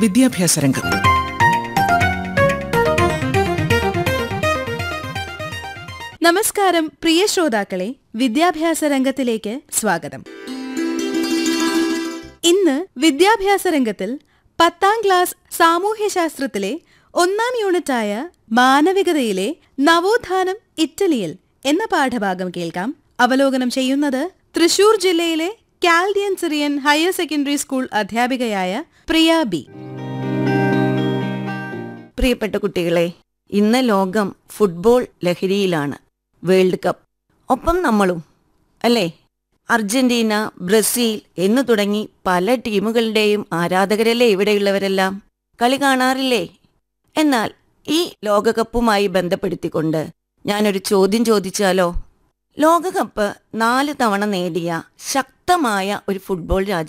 വിദ്യാഭ്യാസ രംഗം നമസ്കാരം പ്രിയ ശ്രോതാക്കളെ വിദ്യാഭ്യാസ രംഗത്തിലേക്ക് സ്വാഗതം ഇന്ന് വിദ്യാഭ്യാസ രംഗത്തിൽ പത്താം ക്ലാസ് സാമൂഹ്യശാസ്ത്രത്തിലെ ഒന്നാം യൂണിറ്റായ മാനവികതയിലെ നവോത്ഥാനം ഇറ്റലിയിൽ എന്ന പാഠഭാഗം കേൾക്കാം അവലോകനം ചെയ്യുന്നത് തൃശൂർ ജില്ലയിലെ Chaldean Syrian higher secondary school അധ്യാപികയായ പ്രിയ ബി പ്രിയപ്പെട്ട കുട്ടികളെ ഇന്ന് ലോകം ഫുട്ബോൾ ലഹരിയിലാണ് വേൾഡ് കപ്പ് ഒപ്പം നമ്മളും അല്ലേ അർജന്റീന ബ്രസീൽ എന്നു തുടങ്ങി പല ടീമുകളുടെയും ആരാധകരല്ലേ ഇവിടെയുള്ളവരെല്ലാം കളി കാണാറില്ലേ എന്നാൽ ഈ ലോകകപ്പുമായി ബന്ധപ്പെടുത്തിക്കൊണ്ട് ഞാനൊരു ചോദ്യം ചോദിച്ചാലോ ലോകകപ്പ് നാല് തവണ നേടിയ ശക്തമായ ഒരു ഫുട്ബോൾ രാജ്യം